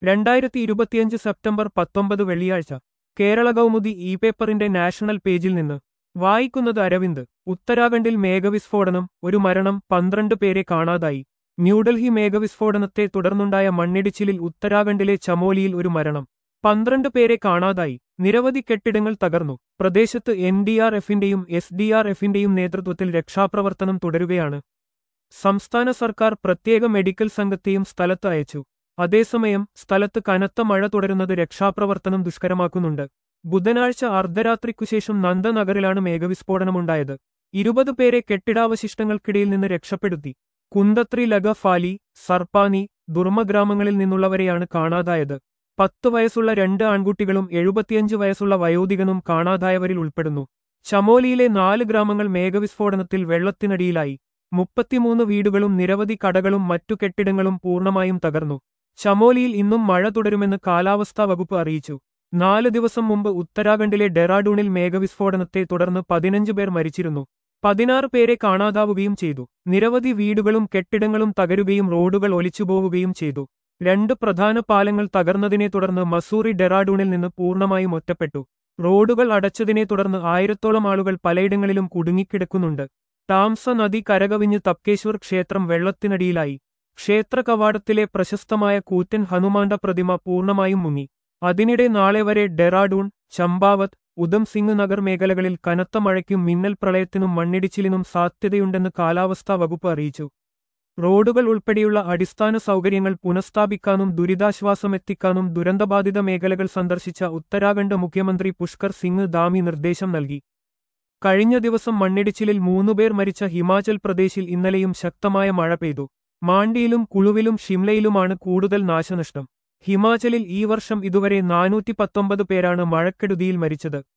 രണ്ടായിരത്തി ഇരുപത്തിയഞ്ച് സെപ്റ്റംബർ പത്തൊമ്പത് വെള്ളിയാഴ്ച കേരള കൗമുദി ഇ പേപ്പറിന്റെ നാഷണൽ പേജിൽ നിന്ന് വായിക്കുന്നത് അരവിന്ദ് ഉത്തരാഖണ്ഡിൽ മേഘവിസ്ഫോടനം ഒരു മരണം പന്ത്രണ്ട് പേരെ കാണാതായി ന്യൂഡൽഹി മേഘവിസ്ഫോടനത്തെ തുടർന്നുണ്ടായ മണ്ണിടിച്ചിലിൽ ഉത്തരാഖണ്ഡിലെ ചമോലിയിൽ ഒരു മരണം പന്ത്രണ്ട് പേരെ കാണാതായി നിരവധി കെട്ടിടങ്ങൾ തകർന്നു പ്രദേശത്ത് എൻ ഡി ആർ എഫിന്റെയും എസ് ഡി ആർ എഫിന്റെയും നേതൃത്വത്തിൽ രക്ഷാപ്രവർത്തനം തുടരുകയാണ് സംസ്ഥാന സർക്കാർ പ്രത്യേക മെഡിക്കൽ സംഘത്തെയും സ്ഥലത്ത് അയച്ചു അതേസമയം സ്ഥലത്ത് കനത്ത മഴ തുടരുന്നത് രക്ഷാപ്രവർത്തനം ദുഷ്കരമാക്കുന്നുണ്ട് ബുധനാഴ്ച അർദ്ധരാത്രിക്കുശേഷം നന്ദനഗറിലാണ് മേഘവിസ്ഫോടനമുണ്ടായത് ഇരുപത് പേരെ കെട്ടിടാവശിഷ്ടങ്ങൾക്കിടയിൽ നിന്ന് രക്ഷപ്പെടുത്തി കുന്തത്രി ലഗ ഫാലി സർപ്പാനി ദുർമ്മഗ്രാമങ്ങളിൽ നിന്നുള്ളവരെയാണ് കാണാതായത് പത്ത് വയസ്സുള്ള രണ്ട് ആൺകുട്ടികളും എഴുപത്തിയഞ്ച് വയസ്സുള്ള വയോധികനും കാണാതായവരിൽ ഉൾപ്പെടുന്നു ചമോലിയിലെ നാല് ഗ്രാമങ്ങൾ മേഘവിസ്ഫോടനത്തിൽ വെള്ളത്തിനടിയിലായി മുപ്പത്തിമൂന്ന് വീടുകളും നിരവധി കടകളും മറ്റു കെട്ടിടങ്ങളും പൂർണ്ണമായും തകർന്നു ചമോലിയിൽ ഇന്നും മഴ തുടരുമെന്ന് കാലാവസ്ഥാ വകുപ്പ് അറിയിച്ചു നാല് ദിവസം മുമ്പ് ഉത്തരാഖണ്ഡിലെ ഡെറാഡൂണിൽ മേഘവിസ്ഫോടനത്തെ തുടർന്ന് പതിനഞ്ച് പേർ മരിച്ചിരുന്നു പതിനാറ് പേരെ കാണാതാവുകയും ചെയ്തു നിരവധി വീടുകളും കെട്ടിടങ്ങളും തകരുകയും റോഡുകൾ ഒലിച്ചുപോവുകയും ചെയ്തു രണ്ട് പ്രധാന പാലങ്ങൾ തകർന്നതിനെ തുടർന്ന് മസൂറി ഡെറാഡൂണിൽ നിന്ന് പൂർണ്ണമായും ഒറ്റപ്പെട്ടു റോഡുകൾ അടച്ചതിനെ തുടർന്ന് ആയിരത്തോളം ആളുകൾ പലയിടങ്ങളിലും കുടുങ്ങിക്കിടക്കുന്നുണ്ട് ടാംസ നദി കരകവിഞ്ഞ് തപ്കേശ്വർ ക്ഷേത്രം വെള്ളത്തിനടിയിലായി ക്ഷേത്ര കവാടത്തിലെ പ്രശസ്തമായ കൂറ്റൻ ഹനുമാന്റെ പ്രതിമ പൂർണ്ണമായും മുങ്ങി അതിനിടെ നാളെ വരെ ഡെറാഡൂൺ ചമ്പാവത് ഉധം സിംഗ് നഗർ മേഖലകളിൽ കനത്ത മഴയ്ക്കും മിന്നൽ പ്രളയത്തിനും മണ്ണിടിച്ചിലിനും സാധ്യതയുണ്ടെന്ന് കാലാവസ്ഥാ വകുപ്പ് അറിയിച്ചു റോഡുകൾ ഉൾപ്പെടെയുള്ള അടിസ്ഥാന സൗകര്യങ്ങൾ പുനഃസ്ഥാപിക്കാനും ദുരിതാശ്വാസമെത്തിക്കാനും ദുരന്തബാധിത മേഖലകൾ സന്ദർശിച്ച ഉത്തരാഖണ്ഡ് മുഖ്യമന്ത്രി പുഷ്കർ സിംഗ് ധാമി നിർദ്ദേശം നൽകി കഴിഞ്ഞ ദിവസം മണ്ണിടിച്ചിലിൽ മൂന്നുപേർ മരിച്ച ഹിമാചൽ പ്രദേശിൽ ഇന്നലെയും ശക്തമായ മഴ പെയ്തു മാണ്ടിയിലും കുളുവിലും ഷിംലയിലുമാണ് കൂടുതൽ നാശനഷ്ടം ഹിമാചലിൽ ഈ വർഷം ഇതുവരെ നാനൂറ്റി പത്തൊമ്പത് പേരാണ് മഴക്കെടുതിയിൽ മരിച്ചത്